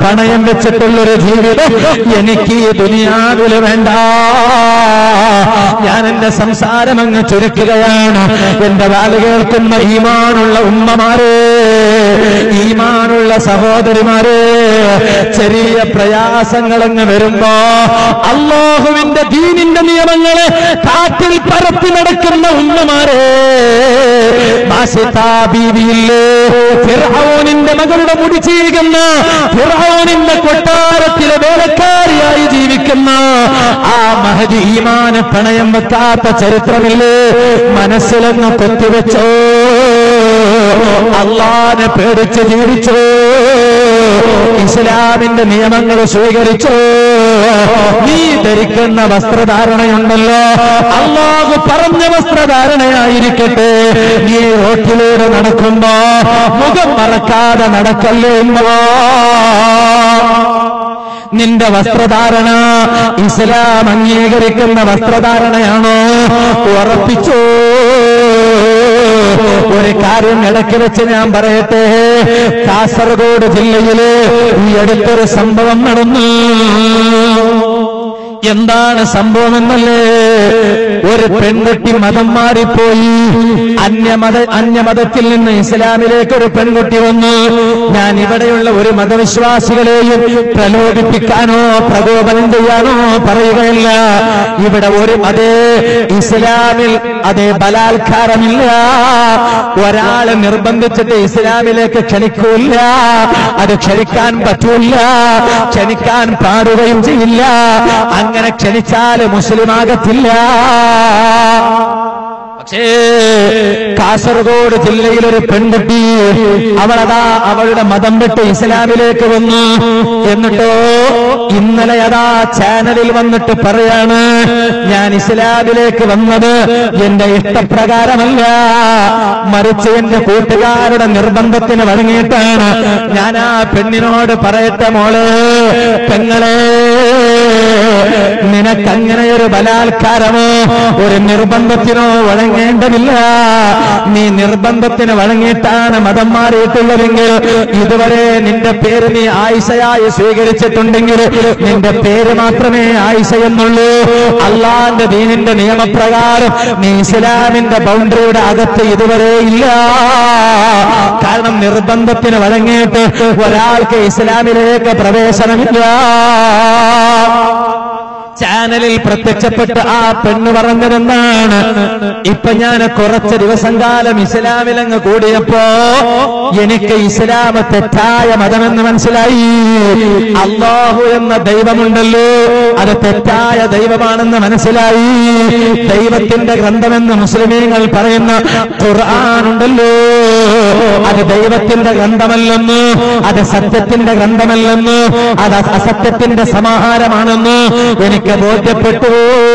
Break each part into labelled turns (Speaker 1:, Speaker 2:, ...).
Speaker 1: പണയം വെച്ചിട്ടുള്ളൊരു ജീവിതം എനിക്ക് ഈ ദുനിയാവില് വേണ്ട ഞാൻ എന്റെ സംസാരം അങ്ങ് ചുരുക്കുകയാണ് എന്റെ വാല് കേൾക്കുന്ന ഈമാനുള്ള ഉമ്മമാരെ ഈമാനുള്ള സഹോദരിമാരെ ചെറിയ പ്രയാസങ്ങളങ്ങ് വരുമ്പോ അള്ളാഹുവിന്റെ ദീനിന്റെ നിയമങ്ങളെ കാറ്റിൽ പരത്തി നടക്കുന്ന ഉമ്മമാരെ മാഷിത്താ ബീവിയില്ലേ ഫിർഔനിന്റെ മകളുടെ മുടി ചെയ്യുന്ന ഫിർഔനിന്റെ കൊട്ടാരത്തിലെ വേലക്കാരിയായി ജീവിക്കുന്ന ആ മഹദി ഈമാന് പണയം വെക്കാത്ത ചരിത്രമില്ലേ മനസ്സിലൊന്ന് കൊത്തിവെച്ചോ അള്ളാനെ പേടിച്ച് ജീവിച്ചോ ഇസ്ലാമിന്റെ നിയമങ്ങൾ സ്വീകരിച്ചോ നീ ധരിക്കുന്ന വസ്ത്രധാരണയുണ്ടല്ലോ അള്ളാഹു പറഞ്ഞ വസ്ത്രധാരണയായിരിക്കട്ടെ നീ റോട്ടിലൂടെ നടക്കുമ്പോ മുഖം മറക്കാതെ നടക്കല്ലേ ഉമ്മ. നിന്റെ വസ്ത്രധാരണ ഇസ്ലാം അംഗീകരിക്കുന്ന വസ്ത്രധാരണയാണോ ഉറപ്പിച്ചോ ഒരു കാര്യം ഇടയ്ക്ക് വെച്ച് ഞാൻ പറയട്ടെ കാസർഗോഡ് ജില്ലയില് ഈ അടുത്തൊരു സംഭവം നടന്നു എന്താണ് സംഭവം എന്നല്ലേ ഒരു പെൺകുട്ടി മതം മാറിപ്പോയി അന്യമത അന്യമതത്തിൽ നിന്ന് ഇസ്ലാമിലേക്ക് ഒരു പെൺകുട്ടി വന്നു ഞാൻ ഇവിടെയുള്ള ഒരു മതവിശ്വാസികളെയും പ്രലോഭിപ്പിക്കാനോ പ്രകോപനം ചെയ്യാനോ പറയുകയില്ല ഇവിടെ ഒരു അതേ ഇസ്ലാമിൽ അതേ ബലാത്കാരമില്ല ഒരാളെ നിർബന്ധിച്ചിട്ട് ഇസ്ലാമിലേക്ക് ക്ഷണിക്കൂല അത് ക്ഷണിക്കാൻ പറ്റൂല ക്ഷണിക്കാൻ പാടുകയും ചെയ്യില്ല അങ്ങനെ ക്ഷണിച്ചാൽ മുസ്ലിമാകത്തില്ല പക്ഷേ കാസർഗോഡ് ജില്ലയിൽ ഒരു പെൺകുട്ടി അവളതാ അവളുടെ മതം വിട്ട് ഇസ്ലാമിലേക്ക് വന്നു എന്നിട്ടോ ഇന്നലെ അതാ ചാനലിൽ വന്നിട്ട് പറയാണ് ഞാൻ ഇസ്ലാമിലേക്ക് വന്നത് എന്റെ ഇഷ്ടപ്രകാരമല്ല മറിച്ച് എന്റെ കൂട്ടുകാരുടെ നിർബന്ധത്തിന് വഴങ്ങിയിട്ടാണ് ഞാൻ ആ പെണ്ണിനോട് പറയട്ടെ മോളെ പെങ്ങളെ നിനക്കങ്ങനെ ഒരു ബലാത്കാരമോ ഒരു നിർബന്ധത്തിനോ വഴങ്ങേണ്ടതില്ല നീ നിർബന്ധത്തിന് വഴങ്ങിയിട്ടാണ് മതം മാറിയിട്ടുള്ളതെങ്കിൽ ഇതുവരെ നിന്റെ പേര് നീ ആയിഷയായി സ്വീകരിച്ചിട്ടുണ്ടെങ്കിൽ നിന്റെ പേര് മാത്രമേ ആയിഷ എന്നുള്ളൂ അള്ളാന്റെ ദീനിന്റെ നിയമപ്രകാരം നീ ഇസ്ലാമിന്റെ ബൗണ്ടറിയുടെ അകത്ത് ഇതുവരെ ഇല്ല കാരണം നിർബന്ധത്തിന് വഴങ്ങിയിട്ട് ഒരാൾക്ക് ഇസ്ലാമിലേക്ക് പ്രവേശനമില്ല ചാനലിൽ പ്രത്യക്ഷപ്പെട്ട് ആ പെണ്ണ് പറഞ്ഞതെന്നാണ് ഇപ്പൊ ഞാൻ കുറച്ച് ദിവസം കാലം ഇസ്ലാമിലങ്ങ് കൂടിയപ്പോ എനിക്ക് ഇസ്ലാം തെറ്റായ മതമെന്ന് മനസ്സിലായി അള്ളാഹു എന്ന ദൈവമുണ്ടല്ലോ അത് തെറ്റായ ദൈവമാണെന്ന് മനസ്സിലായി ദൈവത്തിന്റെ ഗ്രന്ഥമെന്ന് മുസ്ലിമീങ്ങൾ പറയുന്ന ഖുർആാനുണ്ടല്ലോ അത് ദൈവത്തിന്റെ ഗ്രന്ഥമല്ലെന്ന് അത് സത്യത്തിന്റെ ഗ്രന്ഥമല്ലെന്ന് അത് അസത്യത്തിന്റെ സമാഹാരമാണെന്ന് എനിക്ക് ബോധ്യപ്പെട്ടു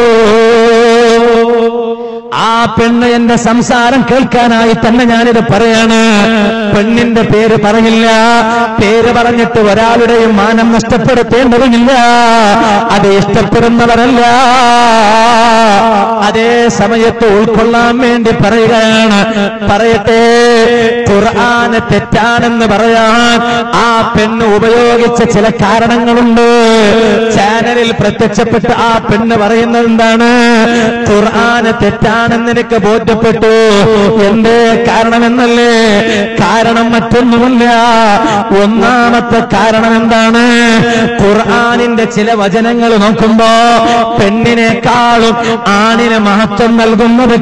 Speaker 1: ആ പെണ്ണ് എന്റെ സംസാരം കേൾക്കാനായി തന്നെ ഞാനിത് പറയാണ് പെണ്ണിന്റെ പേര് പറഞ്ഞില്ല പേര് പറഞ്ഞിട്ട് ഒരാളുടെയും മാനം നഷ്ടപ്പെടുത്തേണ്ടതുമില്ല അത് ഇഷ്ടപ്പെടുന്നവരല്ല അതേ സമയത്ത് ഉൾക്കൊള്ളാൻ വേണ്ടി പറയുകയാണ് പറയട്ടെ ഖുർആന് തെറ്റാണെന്ന് പറയാൻ ആ പെണ്ണ് ഉപയോഗിച്ച ചില കാരണങ്ങളുണ്ട് ചാനലിൽ പ്രത്യക്ഷപ്പെട്ട് ആ പെണ്ണ് പറയുന്നത് എന്താണ് ഖുർആന് തെറ്റാണെന്ന് എനിക്ക് ബോധ്യപ്പെട്ടു എന്തേ കാരണമെന്നല്ലേ കാരണം മറ്റൊന്നുമല്ല ഒന്നാമത്തെ കാരണം എന്താണ് ഖുർആനിന്റെ ചില വചനങ്ങൾ നോക്കുമ്പോ പെണ്ണിനേക്കാളും ആണിന് മഹത്വം നൽകുന്നത്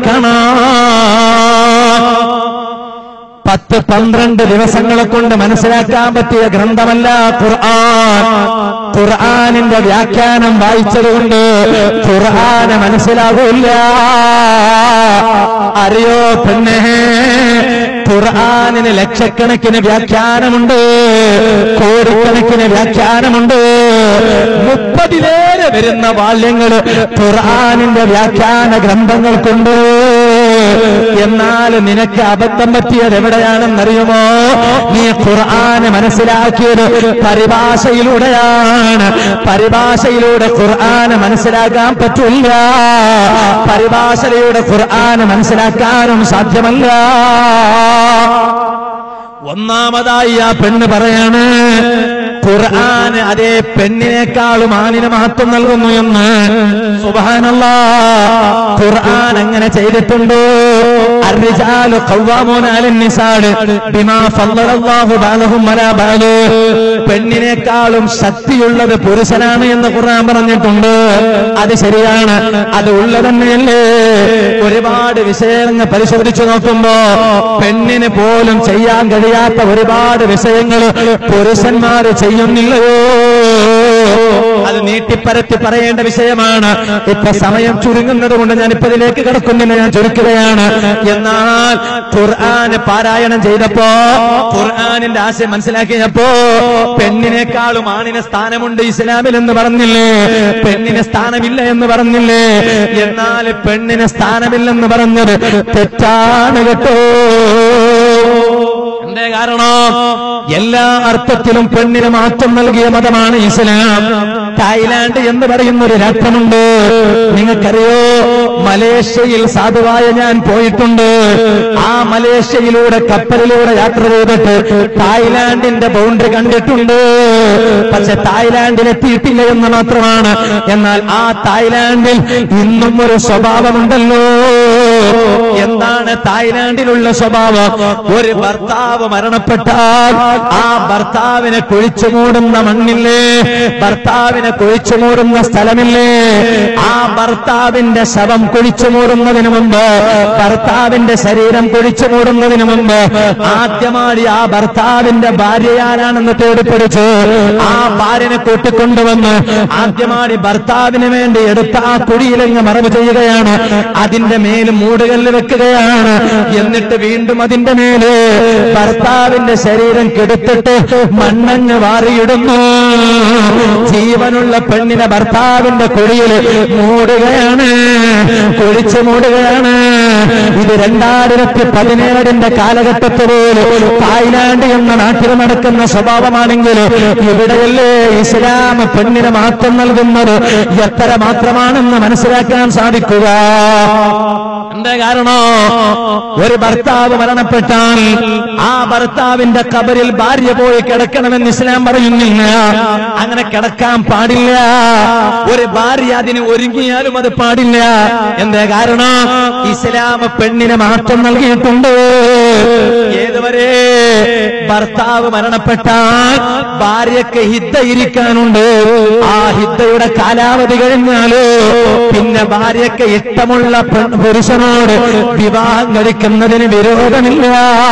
Speaker 1: കാണാം പത്ത് പന്ത്രണ്ട് ദിവസങ്ങളെ കൊണ്ട് മനസ്സിലാക്കാൻ പറ്റിയ ഗ്രന്ഥമല്ല ഖുർആൻ ഖുർആനിന്റെ വ്യാഖ്യാനം വായിച്ചതുകൊണ്ട് ഖുർആന് മനസ്സിലാകൂല്ല അറിയോ പെണ്ണേ ഖുർആനിന് ലക്ഷക്കണക്കിന് വ്യാഖ്യാനമുണ്ട് കോടിക്കണക്കിന് വ്യാഖ്യാനമുണ്ട് മുപ്പതിലേറെ വരുന്ന വാല്യങ്ങൾ ഖുർആനിന്റെ വ്യാഖ്യാന ഗ്രന്ഥങ്ങൾക്കുണ്ട് എന്നാൽ നിനക്ക് അബദ്ധം പറ്റിയത് എവിടെയാണെന്നറിയുമോ നീ ഖുർആന് മനസ്സിലാക്കിയത് പരിഭാഷയിലൂടെയാണ് പരിഭാഷയിലൂടെ ഖുർആന് മനസ്സിലാക്കാൻ പറ്റില്ല പരിഭാഷയിലൂടെ ഖുർആന് മനസ്സിലാക്കാനും സാധ്യമല്ല ഒന്നാമതായി ആ പെണ്ണ് പറയാണ് ഖുർആൻ അതേ പെണ്ണിനേക്കാളും ആണിന് മഹത്വം നൽകുന്നു എന്ന് സുബാനല്ല ഖുർആൻ അങ്ങനെ ചെയ്തിട്ടുണ്ടോ الرجال قوامون على النساء بما فضل الله بعضهم على بعض പെണ്ണിനേക്കാളും ശക്തിയുള്ളത് പുരുഷനാണ് എന്ന് ഖുർആൻ പറഞ്ഞിട്ടുണ്ട് അത് ശരിയാണ് അത് ഉള്ളത് തന്നെയല്ലേ ഒരുപാട് വിഷയങ്ങൾ പരിശോധിച്ചു നോക്കുമ്പോ പെണ്ണിന് പോലും ചെയ്യാൻ കഴിയാത്ത ഒരുപാട് വിഷയങ്ങൾ പുരുഷന്മാര് ചെയ്യുന്നില്ലയോ അത് നീട്ടിപ്പരത്തി പറയേണ്ട വിഷയമാണ് ഇപ്പൊ സമയം ചുരുങ്ങുന്നത് കൊണ്ട് ഞാൻ ഇപ്പൊ ഇതിലേക്ക് കിടക്കുന്നില്ല ഞാൻ ചുരുക്കുകയാണ് എന്നാൽ ഖുർആൻ പാരായണം ചെയ്തപ്പോ ഖുർആനിന്റെ ആശയം മനസ്സിലാക്കിയപ്പോ പെണ്ണിനേക്കാളും ആണിന് സ്ഥാനമുണ്ട് ഇസ്ലാമിൽ എന്ന് പറഞ്ഞില്ലേ പെണ്ണിന് സ്ഥാനമില്ല എന്ന് പറഞ്ഞില്ലേ എന്നാൽ പെണ്ണിന് സ്ഥാനമില്ലെന്ന് പറഞ്ഞത് തെറ്റാണ് കേട്ടോ എന്തേ കാരണം എല്ലാ അർത്ഥത്തിലും പെണ്ണിന് മാറ്റം നൽകിയ മതമാണ് ഇസ്ലാം തായ്ലാന്റ് എന്ന് പറയുന്ന ഒരു രാഷ്ട്രമുണ്ട് നിങ്ങൾക്കറിയോ മലേഷ്യയിൽ സാധുവായ ഞാൻ പോയിട്ടുണ്ട് ആ മലേഷ്യയിലൂടെ കപ്പലിലൂടെ യാത്ര ചെയ്തിട്ട് തായ്ലാന്റിന്റെ ബൗണ്ടറി കണ്ടിട്ടുണ്ട് പക്ഷെ തായ്ലാന്റിൽ എത്തിയിട്ടില്ല എന്ന് മാത്രമാണ് എന്നാൽ ആ തായ്ലാന്റിൽ ഇന്നും ഒരു സ്വഭാവമുണ്ടല്ലോ എന്താണ് തായ്ലാന്റിലുള്ള സ്വഭാവം ഒരു ഭർത്താവ് മരണപ്പെട്ടാൽ ആ ഭർത്താവിനെ കുഴിച്ചു മൂടുന്ന മണ്ണില്ലേ ഭർത്താവിനെ കുഴിച്ചു മൂടുന്ന സ്ഥലമില്ലേ ആ ഭർത്താവിന്റെ ശവം കുഴിച്ചു മൂടുന്നതിന് മുമ്പ് ഭർത്താവിന്റെ ശരീരം കുഴിച്ചു മൂടുന്നതിന് മുമ്പ് ആദ്യമായി ആ ഭർത്താവിന്റെ ഭാര്യയാരാണെന്ന് തേടിപ്പിടിച്ചു ആ ഭാര്യനെ കൂട്ടിക്കൊണ്ടുവന്ന് ആദ്യമായി ഭർത്താവിന് വേണ്ടി എടുത്ത ആ കുഴിയിലങ്ങ് മറവ് ചെയ്യുകയാണ് അതിന്റെ മേല് മൂടുകല്ല് വെക്കുകയാണ് എന്നിട്ട് വീണ്ടും അതിന്റെ മേല് ഭർത്താവിന്റെ ശരീരം കെടുത്തിട്ട് മണ്ണങ്ങ് വാറിയിടുന്നു ജീവനുള്ള പെണ്ണിനെ ഭർത്താവിന്റെ കുഴിയിൽ മൂടുകയാണ് കുഴിച്ചു മൂടുകയാണ് ഇത് രണ്ടായിരത്തി പതിനേഴിന്റെ കാലഘട്ടത്തിൽ പോലും തായ്ലാന്റ് എന്ന നാട്ടിൽ നടക്കുന്ന സ്വഭാവമാണെങ്കിൽ ഇവിടെയല്ലേ ഇസ്ലാം പെണ്ണിന് മാറ്റം നൽകുന്നത് എത്ര മാത്രമാണെന്ന് മനസ്സിലാക്കാൻ സാധിക്കുക എന്താ കാരണോ ഒരു ഭർത്താവ് മരണപ്പെട്ടാൽ ആ ഭർത്താവിന്റെ കബറിൽ ഭാര്യ പോയി കിടക്കണമെന്ന് ഇസ്ലാം പറയുന്നില്ല അങ്ങനെ കിടക്കാൻ പാടില്ല ഒരു ഭാര്യ അതിന് ഒരുങ്ങിയാലും അത് പാടില്ല എന്താ കാരണം ഇസ്ലാം പെണ്ണിന് മാറ്റം നൽകിയിട്ടുണ്ട് ഏതുവരെ ഭർത്താവ് മരണപ്പെട്ടാൽ ഭാര്യക്ക് ഹിദ്ദ ഇരിക്കാനുണ്ട് ആ ഹിദ്ദയുടെ കാലാവധി കഴിഞ്ഞാല് പിന്നെ ഭാര്യക്ക് ഇഷ്ടമുള്ള പെൺ- പുരുഷനോട് വിവാഹം കഴിക്കുന്നതിന് വിരോധമില്ല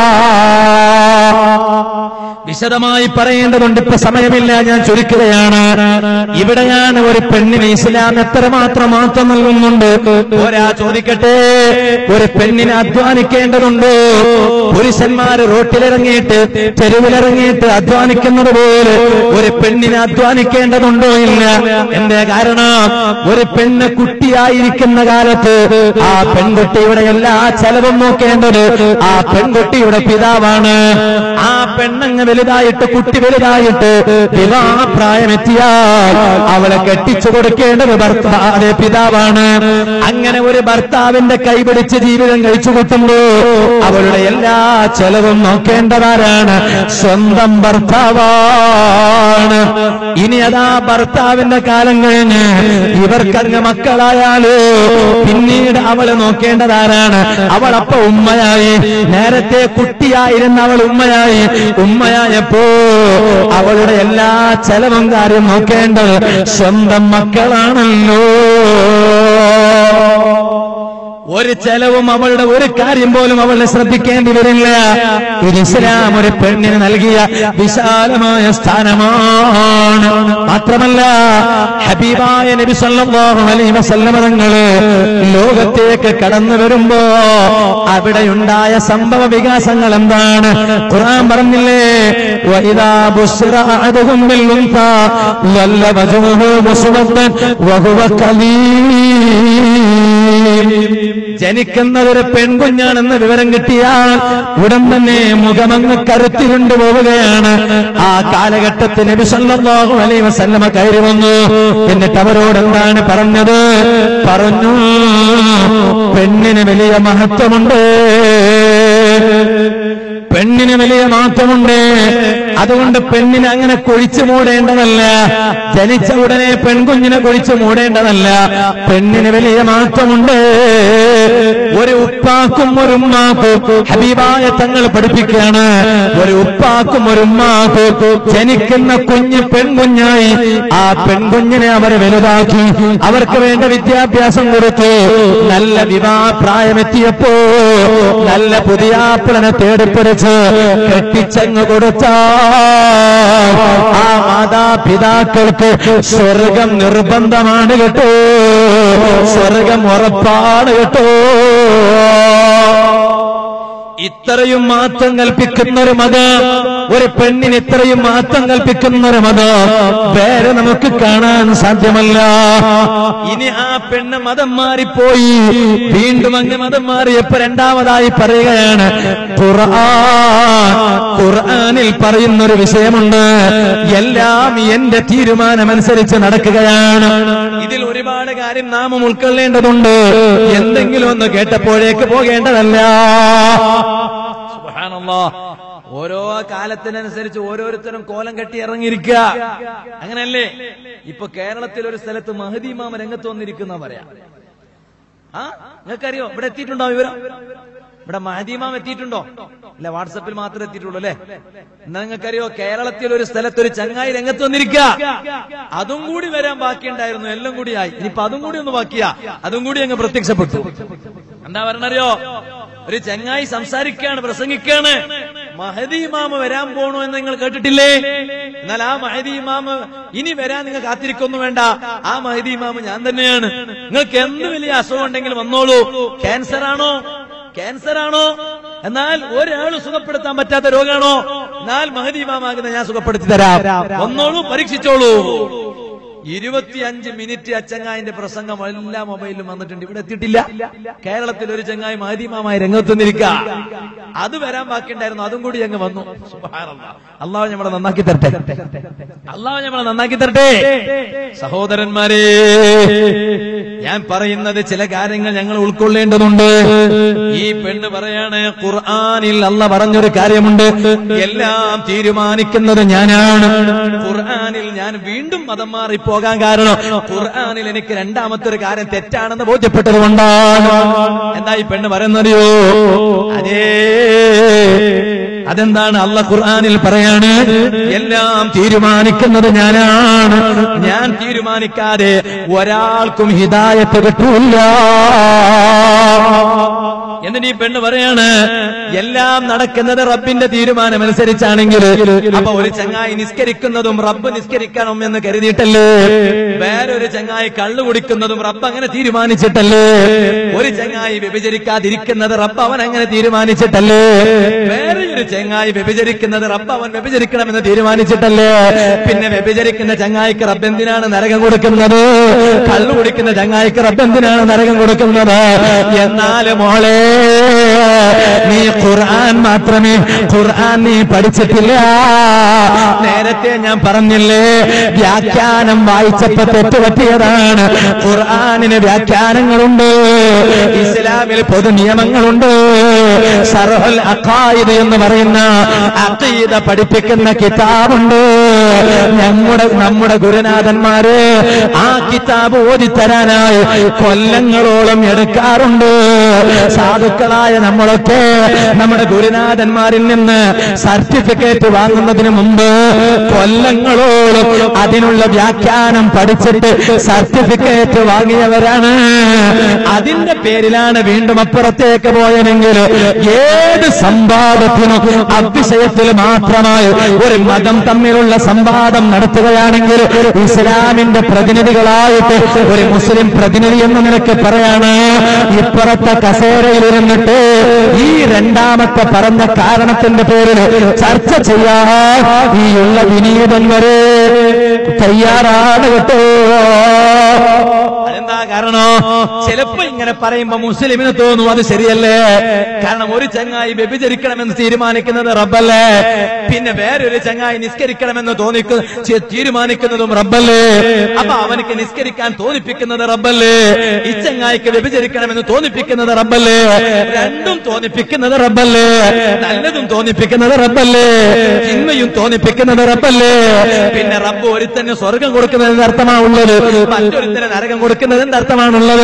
Speaker 1: വിശദമായി പറയേണ്ടതുണ്ട് ഇപ്പൊ സമയമില്ല ഞാൻ ചുരുക്കുകയാണ് ഇവിടെയാണ് ഒരു പെണ്ണിന് ഇസ്ലാം എത്രമാത്രം മാറ്റം നൽകുന്നുണ്ട് ഒരാ ചോദിക്കട്ടെ ഒരു പെണ്ണിനെ അധ്വാനിക്കേണ്ടതുണ്ട് പുരുഷന്മാര് റോട്ടിലിറങ്ങിയിട്ട് തെരുവിലിറങ്ങിയിട്ട് അധ്വാനിക്കുന്നത് പോലെ ഒരു പെണ്ണിനെ അധ്വാനിക്കേണ്ടതുണ്ടോ ഇല്ല എന്തേ കാരണം ഒരു പെണ്ണ് കുട്ടിയായിരിക്കുന്ന കാലത്ത് ആ പെൺകുട്ടിയുടെ എല്ലാ ചെലവും നോക്കേണ്ടത് ആ പെൺകുട്ടിയുടെ പിതാവാണ് ആ പെണ്ണങ്ങ് വലുതായിട്ട് കുട്ടി വലുതായിട്ട് വിവാഹപ്രായമെത്തിയാൽ അവളെ കെട്ടിച്ചു കൊടുക്കേണ്ടത് ഭർത്താവ് പിതാവാണ് അങ്ങനെ ഒരു ഭർത്താവിന്റെ കൈപിടിച്ച് ജീവിതം കഴിച്ചു കൂട്ടുമ്പോ അവളുടെ എല്ലാ ചെലവും നോക്കേണ്ടതാരാണ് സ്വന്തം ഭർത്താവാണ് ഇനി അതാ ഭർത്താവിന്റെ കാലം കഴിഞ്ഞ് ഇവർക്കങ്ങ് മക്കളായാലോ പിന്നീട് അവള് നോക്കേണ്ടതാരാണ് അവൾ അപ്പൊ ഉമ്മയായി നേരത്തെ കുട്ടിയായിരുന്ന അവൾ ഉമ്മയായി ഉമ്മയായപ്പോ അവളുടെ എല്ലാ ചെലവും കാര്യം നോക്കേണ്ടത് സ്വന്തം മക്കളാണല്ലോ ഒരു ചെലവും അവളുടെ ഒരു കാര്യം പോലും അവളെ ശ്രദ്ധിക്കേണ്ടി വരില്ല ഇത് ഇസ്ലാം ഒരു പെണ്ണിന് നൽകിയ വിശാലമായ സ്ഥാനമാണ് മാത്രമല്ല ഹബീബായ നബി സല്ലല്ലാഹു അലൈഹി വസല്ലമ തങ്ങള് ലോകത്തേക്ക് കടന്നു വരുമ്പോ അവിടെയുണ്ടായ സംഭവ വികാസങ്ങൾ എന്താണ് ഖുർആൻ പറഞ്ഞില്ലേ വഇദാ ബുശ്റ അഹദുഹും ബിൽ ഉൻസാ വല്ല വജഹുഹു മുസ്വദ്ദൻ വഹുവ കലീം ജനിക്കുന്നത് ഒരു പെൺകുഞ്ഞാണെന്ന് വിവരം കിട്ടിയാൽ ഉടൻ തന്നെ മുഖമങ്ങ് കരുത്തിരുണ്ടു പോവുകയാണ് ആ കാലഘട്ടത്തിൽ നബി സല്ലല്ലാഹു അലൈഹി വസല്ലമ കയറി വന്നു എന്നിട്ട് അവരോട് എന്താണ് പറഞ്ഞത് പറഞ്ഞു പെണ്ണിന് വലിയ മഹത്വമുണ്ട് പെണ്ണിന് പെണ്ണിന് വലിയ മാറ്റമുണ്ട് അതുകൊണ്ട് പെണ്ണിനെ അങ്ങനെ കൊഴിച്ചു മൂടേണ്ടതല്ല ജനിച്ച ഉടനെ പെൺകുഞ്ഞിനെ കൊഴിച്ചു മൂടേണ്ടതല്ല പെണ്ണിന് വലിയ മാറ്റമുണ്ട് ഒരു ഉപ്പാക്കും ഒരു ഉമ്മാക്കും ഹബീബായ തങ്ങൾ പഠിപ്പിക്കുകയാണ് ഒരു ഉപ്പാക്കും ഒരു ഉമ്മാക്കും ജനിക്കുന്ന കുഞ്ഞ് പെൺകുഞ്ഞായി ആ പെൺകുഞ്ഞിനെ അവർ വലുതാക്കി അവർക്ക് വേണ്ട വിദ്യാഭ്യാസം കൊടുത്തു നല്ല വിവാഹ പ്രായമെത്തിയപ്പോ നല്ല പുതിയാപ്പിളനെ തേടിപ്പിടിച്ച് കെട്ടിച്ചങ്ങ് കൊടുത്ത ആ മാതാപിതാക്കൾക്ക് സ്വർഗം നിർബന്ധമാണ് കേട്ടോ സ്വർഗം ഉറപ്പാണ് കേട്ടോ ഇത്രയും മാറ്റം കൽപ്പിക്കുന്ന ഒരു മത ഒരു പെണ്ണിന് ഇത്രയും മാറ്റം കൽപ്പിക്കുന്ന ഒരു മത വേറെ നമുക്ക് കാണാൻ സാധ്യമല്ല ഇനി ആ പെണ്ണ് മതം മാറിപ്പോയി വീണ്ടും അങ്ങ് മതം മാറിയപ്പോ രണ്ടാമതായി പറയുകയാണ് ഖുർആൻ ഖുർആനിൽ പറയുന്ന ഒരു വിഷയമുണ്ട് എല്ലാം എന്റെ തീരുമാനമനുസരിച്ച് നടക്കുകയാണ് ഇതിൽ ഒരുപാട് കാര്യം നാമം ഉൾക്കൊള്ളേണ്ടതുണ്ട് എന്തെങ്കിലും ഒന്ന് കേട്ടപ്പോഴേക്ക് പോകേണ്ടതല്ല സുബ്ഹാനല്ലാ. ഓരോ കാലത്തിനനുസരിച്ച് ഓരോരുത്തരും കോലം കെട്ടി ഇറങ്ങിയിരിക്കുക അങ്ങനെയല്ലേ ഇപ്പൊ കേരളത്തിൽ ഒരു സ്ഥലത്ത് മഹദി മാമ രംഗത്ത് വന്നിരിക്കുന്ന പറയാം ആ നിങ്ങൾക്കറിയോ ഇവിടെ എത്തിയിട്ടുണ്ടോ വിവരം ഇവിടെ മഹദീമാം എത്തിയിട്ടുണ്ടോ ഇല്ല വാട്സപ്പിൽ മാത്രമേ എത്തിയിട്ടുള്ളൂ അല്ലേ എന്നാ നിങ്ങൾക്കറിയോ കേരളത്തിൽ ഒരു സ്ഥലത്ത് ഒരു ചങ്ങായി രംഗത്ത് വന്നിരിക്കുക അതും കൂടി വരാൻ ബാക്കിയുണ്ടായിരുന്നു എല്ലാം കൂടി ആയി ഇനിയിപ്പൊ അതും കൂടി ഒന്ന് ബാക്കിയാ അതും കൂടി അങ്ങ് പ്രത്യക്ഷപ്പെട്ടു എന്താ പറഞ്ഞറിയോ ഒരു ചങ്ങായി സംസാരിക്കുകയാണ് പ്രസംഗിക്കുകയാണ് മഹദി ഇമാമ് വരാൻ പോണു എന്ന് നിങ്ങൾ കേട്ടിട്ടില്ലേ എന്നാൽ ആ മഹദി ഇമാമ് ഇനി വരാൻ നിങ്ങൾ കാത്തിരിക്കൊന്നും വേണ്ട ആ മഹദി ഇമാമ് ഞാൻ തന്നെയാണ് നിങ്ങൾക്ക് എന്ത് വലിയ അസുഖം ഉണ്ടെങ്കിലും വന്നോളൂ ക്യാൻസർ ആണോ ക്യാൻസർ ആണോ എന്നാൽ ഒരാൾ സുഖപ്പെടുത്താൻ പറ്റാത്ത രോഗാണോ എന്നാൽ മഹദി ഇമാമാകുന്ന ഞാൻ സുഖപ്പെടുത്തി തരാം വന്നോളൂ പരീക്ഷിച്ചോളൂ ഇരുപത്തിയഞ്ച് മിനിറ്റ് അച്ചങ്ങായിന്റെ പ്രസംഗം എല്ലാ മൊബൈലിലും വന്നിട്ടുണ്ട് ഇവിടെ എത്തിയിട്ടില്ല കേരളത്തിൽ ഒരു ചങ്ങായി മഹദീമാമായി രംഗത്ത് നിൽക്കുക അത് വരാൻ ബാക്കിയുണ്ടായിരുന്നു അതും കൂടി അങ്ങ് വന്നു സുബ്ഹാനല്ലാഹ്. അള്ളാഹു നമ്മളെ നന്നാക്കി തരട്ടെ അള്ളാഹു നമ്മളെ നന്നാക്കി തരട്ടെ സഹോദരന്മാരെ ഞാൻ പറയുന്നത് ചില കാര്യങ്ങൾ ഞങ്ങൾ ഉൾക്കൊള്ളേണ്ടതുണ്ട് ഈ പെണ്ണ് പറയാണ് ഖുർആനിൽ അല്ല പറഞ്ഞൊരു കാര്യമുണ്ട് എല്ലാം തീരുമാനിക്കുന്നത് ഞാനാണ് ഖുർആനിൽ ഞാൻ വീണ്ടും മതം മാറി പോകാൻ കാരണം ഖുർആനിൽ എനിക്ക് രണ്ടാമത്തെ ഒരു കാര്യം തെറ്റാണെന്ന് ബോധ്യപ്പെട്ടത് കൊണ്ടാണ് എന്താ ഈ പെണ്ണ് പറയുന്നറിയോ അതേ അതെന്താണ് അല്ല ഖുർആനിൽ പറയാണ് എല്ലാം തീരുമാനിക്കുന്നത് ഞാനാണ് ഞാൻ തീരുമാനിക്കാതെ ഒരാൾക്കും ഹിദായത്ത് കിട്ടൂല എന്നിട്ട് ഈ പെണ്ണ് പറയാണ് എല്ലാം നടക്കുന്നത് റബ്ബിന്റെ തീരുമാനമനുസരിച്ചാണെങ്കിൽ അപ്പൊ ഒരു ചങ്ങായി നിസ്കരിക്കുന്നതും റബ്ബ് നിസ്കരിക്കണം എന്ന് കരുതിയിട്ടല്ലേ വേറൊരു ചങ്ങായി കള്ളു കുടിക്കുന്നതും റബ്ബ് അങ്ങനെ തീരുമാനിച്ചിട്ടല്ലേ ഒരു ചങ്ങായി വ്യഭിചരിക്കാതിരിക്കുന്നത് റബ്ബ് അവൻ അങ്ങനെ തീരുമാനിച്ചിട്ടല്ലേ വേറെ ഒരു ചങ്ങായി വ്യഭിചരിക്കുന്നത് റബ്ബ് അവൻ വ്യഭിചരിക്കണമെന്ന് തീരുമാനിച്ചിട്ടല്ലേ പിന്നെ വ്യഭിചരിക്കുന്ന ചങ്ങായിക്ക് റബ്ബ് എന്തിനാണ് നരകം കൊടുക്കുന്നത് കള്ളു കുടിക്കുന്ന ചങ്ങായിക്ക് റബ്ബ് എന്തിനാണ് നരകം കൊടുക്കുന്നത് എന്നാൽ മോളെ നീ ഖുർആൻ മാത്രമേ ഖുർആൻ നീ പഠിച്ചിട്ടില്ല നേരത്തെ ഞാൻ പറഞ്ഞില്ലേ വ്യാഖ്യാനം വായിച്ചപ്പോ തെറ്റുപറ്റിയതാണ് ഖുർആനിന് വ്യാഖ്യാനങ്ങളുണ്ട് ഇസ്ലാമിൽ പൊതു നിയമങ്ങളുണ്ട് സർഹൽ അഖായിദ് എന്ന് പറയുന്ന അഖീദ പഠിപ്പിക്കുന്ന കിതാബുണ്ട് നമ്മുടെ നമ്മുടെ ഗുരുനാഥന്മാര് ആ കിതാബ് ഓതിത്തരാനായി കൊല്ലങ്ങളോളം എടുക്കാറുണ്ട് സാധുക്കളായ നമ്മളൊക്കെ നമ്മുടെ ഗുരുനാഥന്മാരിൽ നിന്ന് സർട്ടിഫിക്കറ്റ് വാങ്ങുന്നതിന് മുമ്പ് കൊല്ലങ്ങളോളം അതിനുള്ള വ്യാഖ്യാനം പഠിച്ചിട്ട് സർട്ടിഫിക്കറ്റ് വാങ്ങിയവരാണ് അതിന്റെ പേരിലാണ് വീണ്ടും അപ്പുറത്തേക്ക് പോയതെങ്കിൽ ഏത് സംവാദത്തിനും അവിഷയത്തിൽ മാത്രമായി ഒരു മതം തമ്മിലുള്ള സംവാദം നടത്തുകയാണെങ്കിൽ ഇസ്ലാമിന്റെ പ്രതിനിധികളായിട്ട് ഒരു മുസ്ലിം പ്രതിനിധി എന്ന് നിനക്ക് പറയാണ് ഇപ്പുറത്തെ കസേരയിൽ ഇരുന്നിട്ട് ഈ രണ്ടാമത്തെ പറഞ്ഞ കാരണത്തിന്റെ പേരിൽ ചർച്ച ചെയ്യാൻ ഈ ഉള്ള വിനീതൻ വരെ തയ്യാറാണ് കേട്ടോ എന്താ കാരണോ ചിലപ്പോ ഇങ്ങനെ പറയുമ്പോ മുസ്ലിമിന് തോന്നും അത് ശരിയല്ലേ കാരണം ഒരു ചങ്ങായി വ്യഭിചരിക്കണമെന്ന് തീരുമാനിക്കുന്നത് റബ്ബല്ലേ പിന്നെ വേറൊരു ചങ്ങായി നിസ്കരിക്കണമെന്ന് തോന്നിക്കു ചെ- തീരുമാനിക്കുന്നതും റബ്ബല്ലേ അപ്പൊ അവനക്ക് നിസ്കരിക്കാൻ തോന്നിപ്പിക്കുന്നത് റബ്ബല്ലേ ഈ ചങ്ങായിക്ക് വ്യഭിചരിക്കണമെന്ന് തോന്നിപ്പിക്കുന്നത് റബ്ബല്ലേ രണ്ടും തോന്നിപ്പിക്കുന്നത് റബ്ബല്ലേ നല്ലതും തോന്നിപ്പിക്കുന്നത് റബ്ബല്ലേ തിന്മയും തോന്നിപ്പിക്കുന്നത് റബ്ബല്ലേ പിന്നെ റബ്ബ് ഒരുത്തന് സ്വർഗം കൊടുക്കുന്നതിന്റെ അർത്ഥമാണുള്ളത് മറ്റൊരുത്തന് നരകം കൊടുക്കുന്നതിന്റെ അർത്ഥമാണുള്ളത്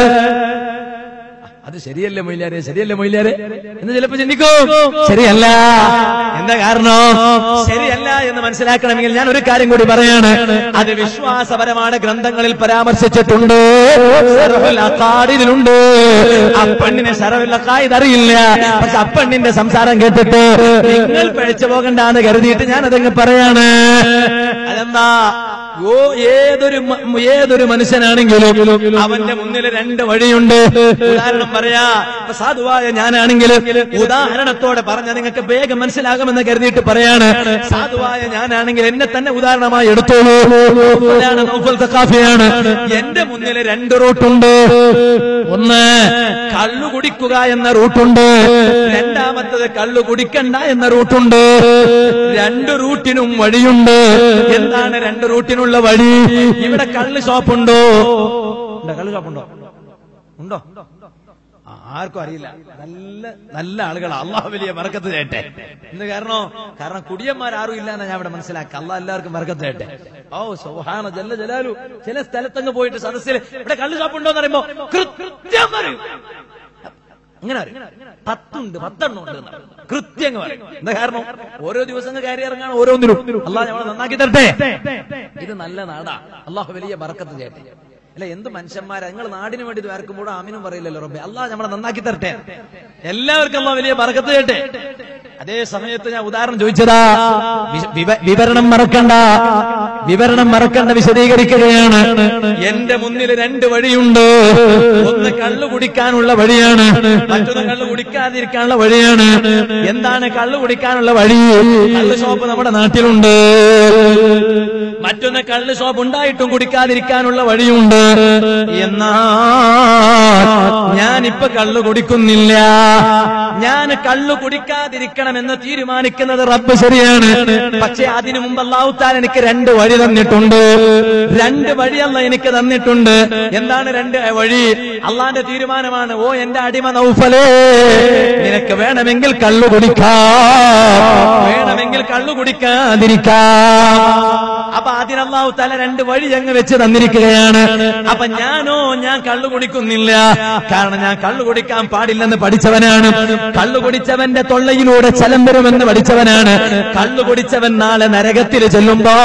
Speaker 1: അത് ശരിയല്ലേ മൊയിലാരെ ശരിയല്ലേ മൊയിലാരെ എന്ന് ചിലപ്പോ ചിന്തിക്കും ശരിയല്ല എന്താ കാരണം ശരിയല്ല എന്ന് മനസ്സിലാക്കണമെങ്കിൽ ഞാൻ ഒരു കാര്യം കൂടി പറയാണ് അത് വിശ്വാസപരമാണ് ഗ്രന്ഥങ്ങളിൽ പരാമർശിച്ചിട്ടുണ്ട് ശറഫുൽ അഖാദിലുണ്ട് ആ പെണ്ണിനെ ശറഫുൽ അഖായിദ് അറിയില്ല പക്ഷെ ആ പെണ്ണിന്റെ സംസാരം കേട്ടിട്ട് നിങ്ങൾ പഴിച്ചു പോകണ്ടെന്ന് കരുതിയിട്ട് ഞാൻ അതങ്ങ് പറയാണ് അതെന്താ ഓ ഏതൊരു മ- ഏതൊരു മനുഷ്യനാണെങ്കിലും അവന്റെ മുന്നിൽ രണ്ട് വഴിയുണ്ട് ഉദാഹരണം പറയാ ഇപ്പൊ സാധുവായ ഞാനാണെങ്കിൽ ഉദാഹരണത്തോടെ പറഞ്ഞ നിങ്ങൾക്ക് വേഗം മനസ്സിലാകുമെന്ന് കരുതിയിട്ട് പറയാണ് സാധുവായ ഞാനാണെങ്കിൽ എന്നെ തന്നെ ഉദാഹരണമായി എടുത്തോളൂ ഇതാണ് നൗഫൽ സഖാഫിയാണ് എന്റെ മുന്നിൽ രണ്ട് റൂട്ടുണ്ട് ഒന്ന് കള്ളു കുടിക്കുക എന്ന റൂട്ടുണ്ട് രണ്ടാമത്തത് കള്ളു കുടിക്കണ്ട എന്ന റൂട്ടുണ്ട് രണ്ട് റൂട്ടിനും വഴിയുണ്ട് എന്താണ് രണ്ട് റൂട്ടിനുള്ള വഴി ഇവിടെ കള്ള് ഷോപ്പുണ്ടോ ഉണ്ടോ കള്ള് ഷോപ്പുണ്ടോ ഉണ്ടോ ആ, ആർക്കും അറിയില്ല നല്ല നല്ല ആളുകൾ അള്ളാഹു വലിയ മറക്കത്ത് ചേട്ടെ എന്ത് കാരണോ കാരണം കുടിയന്മാരാരും ഇല്ല എന്നാ ഞാൻ ഇവിടെ മനസ്സിലാക്കുക അള്ളാഹ് എല്ലാവർക്കും മറക്കത്ത് ചേട്ടെ ഓ സൗഹാന ജല്ല ജലാലു ചില സ്ഥലത്തങ്ങ് പോയിട്ട് സദസ്സിൽ ഇവിടെ കള്ള് ഷോപ്പുണ്ടോ എന്ന് പറയുമ്പോ കൃത്യം പറയും അങ്ങനെ പറയും പത്തുണ്ട് പത്തെണ്ണം ഉണ്ട് എന്ന് പറയും. കൃത്യം അങ്ങ് പറയും എന്താ കാരണം ഓരോ ദിവസം കയറി ഇറങ്ങാൻ ഓരോന്നിനും അള്ളാഹ് നമ്മളെ നന്നാക്കി തരട്ടെ ഇത് നല്ല നാടാ അള്ളാഹു വലിയ ബറക്കത്ത് ചേട്ടെ അല്ല എന്ത് മനുഷ്യന്മാരാ നിങ്ങൾ നാടിന് വേണ്ടി വേർക്കുമ്പോൾ ആമിനും പറയില്ലല്ലോ റബ്ബെ അള്ളാഹ് നമ്മളെ നന്നാക്കി തരട്ടെ എല്ലാവർക്കും അള്ളാഹ് വലിയ ബറക്കത്ത് ചേട്ടെ അതേ സമയത്ത് ഞാൻ ഉദാഹരണം ചോദിച്ചതാ വി- വിവ- വിവരണം മറക്കണ്ട വിവരണം മറക്കണ്ട വിശദീകരിക്കുകയാണ് എന്റെ മുന്നിൽ രണ്ട് വഴിയുണ്ട് ഒന്ന് കള്ളു കുടിക്കാനുള്ള വഴിയാണ് മറ്റൊന്ന് കള്ളു കുടിക്കാതിരിക്കാനുള്ള വഴിയാണ് എന്താണ് കള്ളു കുടിക്കാനുള്ള വഴി കള്ളു ഷോപ്പ് നമ്മുടെ നാട്ടിലുണ്ട് മറ്റൊന്ന് കള്ള് ഷോപ്പ് ഉണ്ടായിട്ടും കുടിക്കാതിരിക്കാനുള്ള വഴിയുണ്ട് എന്നാ ഞാനിപ്പൊ കള്ളു കുടിക്കുന്നില്ല ഞാൻ കള്ളു കുടിക്കാതിരിക്കണമെന്ന് തീരുമാനിക്കുന്നത് റബ്ബ് ശരിയാണ് പക്ഷെ അതിനു മുമ്പ് അള്ളാഹുത്താൻ എനിക്ക് രണ്ട് വഴി തന്നിട്ടുണ്ട് രണ്ട് വഴിയല്ല എനിക്ക് തന്നിട്ടുണ്ട് എന്താണ് രണ്ട് വഴി അള്ളാന്റെ തീരുമാനമാണ് ഓ എന്റെ അടിമ നൗഫലേ നിനക്ക് വേണമെങ്കിൽ കള്ളു കുടിക്കാം വേണമെങ്കിൽ കള്ളു കുടിക്കാതിരിക്കാം അപ്പൊ അതിനല്ലാഹു തല രണ്ട് വഴി അങ്ങ് വെച്ച് തന്നിരിക്കുകയാണ് അപ്പൊ ഞാനോ ഞാൻ കള്ളു കുടിക്കുന്നില്ല കാരണം ഞാൻ കള്ളു കുടിക്കാൻ പാടില്ലെന്ന് പഠിച്ചവനാണ് കള്ളു കുടിച്ചവന്റെ തൊള്ളയിലൂടെ ചലം വരുമെന്ന് പഠിച്ചവനാണ് കള്ളു കുടിച്ചവൻ നാളെ നരകത്തിൽ ചെല്ലുമ്പോ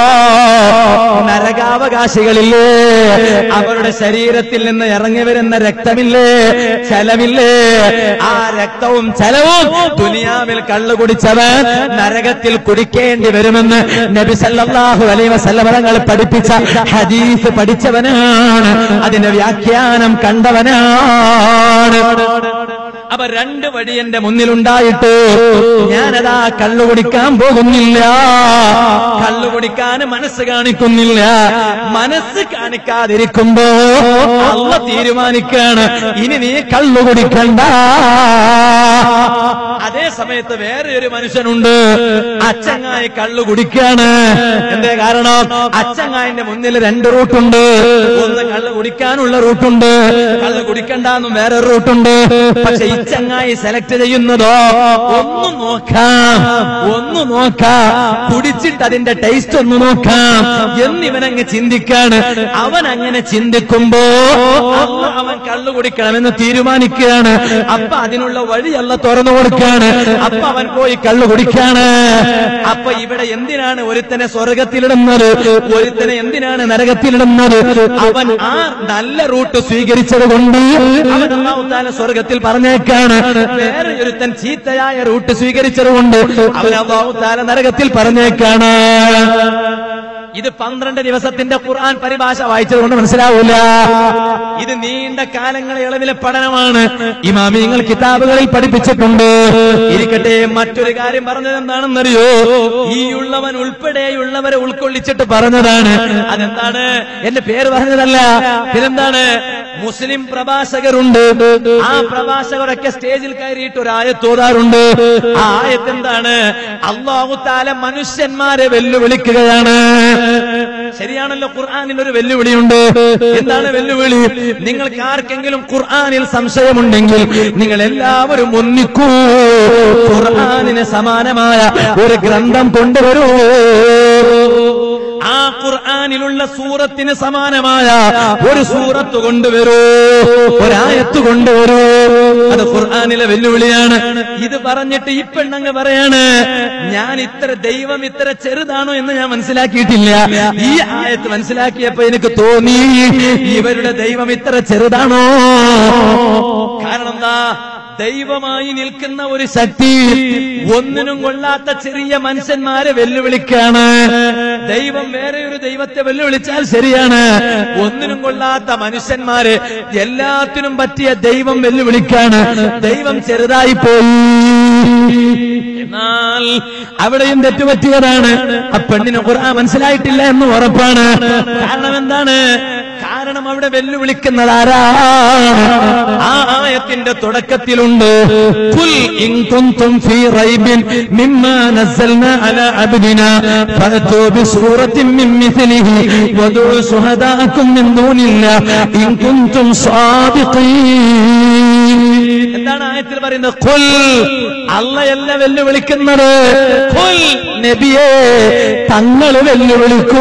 Speaker 1: നരകാവകാശികളില്ലേ അവരുടെ ശരീരത്തിൽ നിന്ന് ഇറങ്ങി വരുന്ന രക്തമില്ലേ ചലമില്ലേ ആ രക്തവും ചലവും ദുനിയാവിൽ കള്ളു കുടിച്ചവൻ നരകത്തിൽ കുടിക്കേണ്ടി വരുമെന്ന് നബി സല്ലല്ലാഹു അലൈഹി വസല്ലം തങ്ങൾ പഠിപ്പിച്ച ഹദീസ് പഠിച്ചവനാണ് അതിന്റെ വ്യാഖ്യാനം കണ്ടവനാണ് അപ്പൊ രണ്ട് വഴി എന്റെ മുന്നിലുണ്ടായിട്ട് ഞാനതാ കള്ളു കുടിക്കാൻ പോകുന്നില്ല കള്ളു കുടിക്കാൻ മനസ്സ് കാണിക്കുന്നില്ല മനസ്സ് കാണിക്കാതിരിക്കുമ്പോ അള്ള തീരുമാനിക്കാണ് ഇനി നീ കള്ളു കുടിക്കണ്ട അതേ സമയത്ത് വേറെ ഒരു മനുഷ്യനുണ്ട് അച്ചങ്ങായി കള്ളു കുടിക്കാണ് എന്തേ കാരണം അച്ചങ്ങായിന്റെ മുന്നിൽ രണ്ട് റൂട്ടുണ്ട് ഒന്ന് കള്ളു കുടിക്കാനുള്ള റൂട്ടുണ്ട് കള്ളു കുടിക്കണ്ടെന്നും വേറെ റൂട്ടുണ്ട് പക്ഷെ ഈ ചങ്ങായി സെലക്ട് ചെയ്യുന്നതോ ഒന്ന് നോക്കാം ഒന്ന് നോക്കാം കുടിച്ചിട്ട് അതിന്റെ ടേസ്റ്റ് ഒന്ന് നോക്കാം എന്നിവനങ്ങ് ചിന്തിക്കാണ് അവൻ അങ്ങനെ ചിന്തിക്കുമ്പോ അല്ല അവൻ കള്ളു കുടിക്കണമെന്ന് തീരുമാനിക്കുകയാണ് അപ്പൊ അതിനുള്ള വഴിയല്ല തുറന്നു കൊടുക്കുകയാണ് അപ്പൊ അവൻ പോയി കള്ളു കുടിക്കാണ് അപ്പൊ ഇവിടെ എന്തിനാണ് ഒരുത്തനെ സ്വർഗത്തിലിടുന്നത് ഒരുത്തനെ എന്തിനാണ് നരകത്തിലിടുന്നത് അവൻ ആ നല്ല റൂട്ട് സ്വീകരിച്ചത് കൊണ്ട് അവൻ അള്ളാഹുത്താല സ്വർഗത്തിൽ പറഞ്ഞേക്കാണ് വേറെ ഒരുത്തൻ ചീത്തയായ റൂട്ട് സ്വീകരിച്ചത് കൊണ്ട് അവൻ അള്ളാഹുത്താല നരകത്തിൽ പറഞ്ഞേക്കാണ് ഇത് പന്ത്രണ്ട് ദിവസത്തിന്റെ ഖുർആൻ പരിഭാഷ വായിച്ചതുകൊണ്ട് മനസ്സിലാവൂല ഇത് നീണ്ട കാലങ്ങളെ ഇളവിലെ പഠനമാണ് ഇമാമിയങ്ങൾ കിതാബുകളിൽ പഠിപ്പിച്ചിട്ടുണ്ട് ഇരിക്കട്ടെ മറ്റൊരു കാര്യം പറഞ്ഞത് എന്താണെന്നറിയോ ഈ ഉള്ളവൻ ഉൾപ്പെടെയുള്ളവരെ ഉൾക്കൊള്ളിച്ചിട്ട് പറഞ്ഞതാണ് അതെന്താണ് എന്റെ പേര് പറഞ്ഞതല്ല പിന്നെന്താണ് മുസ്ലിം പ്രഭാഷകരുണ്ട് ആ പ്രഭാഷകരൊക്കെ സ്റ്റേജിൽ കയറിയിട്ട് ഒരു ആയത്തോതാറുണ്ട് ആ ആയത്ത് എന്താണ് അള്ളാഹു താല മനുഷ്യന്മാരെ വെല്ലുവിളിക്കുകയാണ് ശരിയാണല്ലോ ഖുർആാനിൽ ഒരു വെല്ലുവിളിയുണ്ട് എന്താണ് വെല്ലുവിളി നിങ്ങൾക്ക് ആർക്കെങ്കിലും ഖുർആാനിൽ സംശയമുണ്ടെങ്കിൽ നിങ്ങൾ എല്ലാവരും ഒന്നിക്കൂ ഖുർആാനിന് സമാനമായ ഒരു ഗ്രന്ഥം കൊണ്ടുവരൂ ആ ഖുർആാനിലുള്ള സൂറത്തിന് സമാനമായ ഒരു സൂറത്ത് കൊണ്ടുവരൂ ഒരായത്ത് കൊണ്ടുവരൂ അത് ഖുർആാനിലെ വെല്ലുവിളിയാണ് ഇത് പറഞ്ഞിട്ട് ഈ പെണ്ണങ്ങ് പറയാണ് ഞാൻ ഇത്ര ദൈവം ഇത്ര ചെറുതാണോ എന്ന് ഞാൻ മനസ്സിലാക്കിയിട്ടില്ല ഈ ആയത്ത് മനസ്സിലാക്കിയപ്പോ എനിക്ക് തോന്നി ഇവരുടെ ദൈവം ഇത്ര ചെറുതാണോ കാരണം എന്താ ദൈവമായി നിൽക്കുന്ന ഒരു ശക്തി ഒന്നിനും കൊള്ളാത്ത ചെറിയ മനുഷ്യന്മാരെ വെല്ലുവിളിക്കാണ് ദൈവം വേറെ ഒരു ദൈവത്തെ വെല്ലുവിളിച്ചാൽ ശരിയാണ് ഒന്നിനും കൊള്ളാത്ത മനുഷ്യന്മാര് എല്ലാത്തിനും പറ്റിയ ദൈവം വെല്ലുവിളിക്കാണ് ദൈവം ചെറുതായി പോയി എന്നാൽ അവിടെയും തെറ്റുപറ്റിയതാണ് ആ പെണ്ണിന് ഖുർആൻ മനസ്സിലായിട്ടില്ല എന്ന് ഉറപ്പാണ് കാരണം എന്താണ് കാരണം അവിടെ വെല്ലുവിളിക്കുന്നത് ആരാണ് ആ ആയത്തിന്റെ തുടക്കത്തിലുണ്ട് "ഖുൽ ഇൻ കുൻതും ഫീ റൈബിൻ മിമ്മാ നസ്സൽനാ അലാ അബ്ദിനാ ഫഅതൂ ബിസൂറത്തിൻ മിൻ മിസ്ലിഹി വദൂ ശുഹദാഅക്കും മിൻ ദൂനില്ലാഹ് ഇൻ കുൻതും സാദിഖീൻ എന്താണ് ആയത്തിൽ പറയുന്നത് ഖുൽ അള്ളയല്ല വെല്ലുവിളിക്കുന്നത് ഖുൽ നബിയേ തങ്ങൾ വെല്ലുവിളിക്കൂ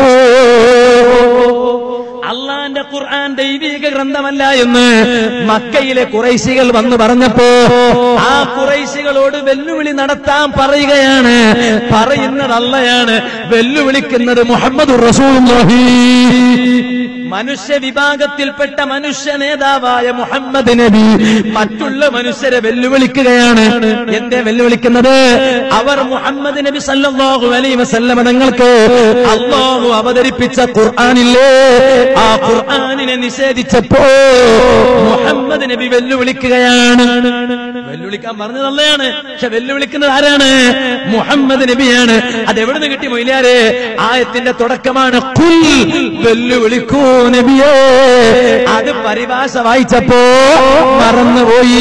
Speaker 1: അള്ളാന്റെ ഖുർആൻ ദൈവിക ഗ്രന്ഥമല്ല എന്ന് മക്കയിലെ കുറൈശികൾ വന്ന് പറഞ്ഞപ്പോ ആ കുറൈശികളോട് വെല്ലുവിളി നടത്താൻ പറയുകയാണ് പറയുന്നത് അല്ലയാണ് വെല്ലുവിളിക്കുന്നത് മുഹമ്മദ് റസൂലുള്ളാഹി മനുഷ്യ വിഭാഗത്തിൽപ്പെട്ട മനുഷ്യ നേതാവായ മുഹമ്മദ് നബി മറ്റുള്ള മനുഷ്യരെ വെല്ലുവിളിക്കുകയാണ് എന്തേ വെല്ലുവിളിക്കുന്നത് അവർ മുഹമ്മദ് നബി സല്ലല്ലാഹു അലൈഹി വസല്ലമ തങ്ങൾക്ക് അള്ളാഹു അവതരിപ്പിച്ച ഖുർആനില്ലേ ആ ഖുർആനിനെ നിഷേധിച്ചപ്പോ മുഹമ്മദ് നബി വെല്ലുവിളിക്കുകയാണ് വെല്ലുവിളിക്കാൻ പറഞ്ഞത് അല്ലയാണ് പക്ഷെ വെല്ലുവിളിക്കുന്നത് ആരാണ് മുഹമ്മദ് നബിയാണ് അത് എവിടെ നിന്ന് കിട്ടി മൊയിലാരെ ആയത്തിന്റെ തുടക്കമാണ് കുൽ വെല്ലുവിളിക്കൂ നബിയേ അത് പരിഭാഷ വായിച്ചപ്പോ മറന്നുപോയി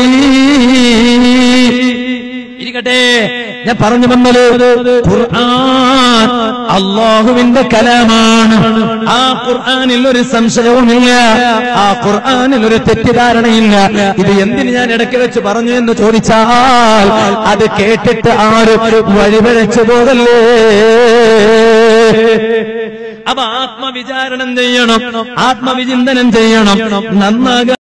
Speaker 1: ഇരിക്കട്ടെ ഞാൻ പറഞ്ഞു വന്നത് ഖുർആൻ അള്ളാഹുവിന്റെ കലാമാണ് ആ ഖുർആനിൽ ഒരു സംശയവുമില്ല ആ ഖുർആനിൽ ഒരു തെറ്റിദ്ധാരണയില്ല ഇത് എന്തിന് ഞാൻ ഇടയ്ക്ക് വെച്ച് പറഞ്ഞു എന്ന് ചോദിച്ചാൽ അത് കേട്ടിട്ട് ആരും വഴിവരച്ചു പോകല്ലേ അപ്പൊ ആത്മവിചാരണം ചെയ്യണം ആത്മവിചിന്തനം ചെയ്യണം നന്നാകാൻ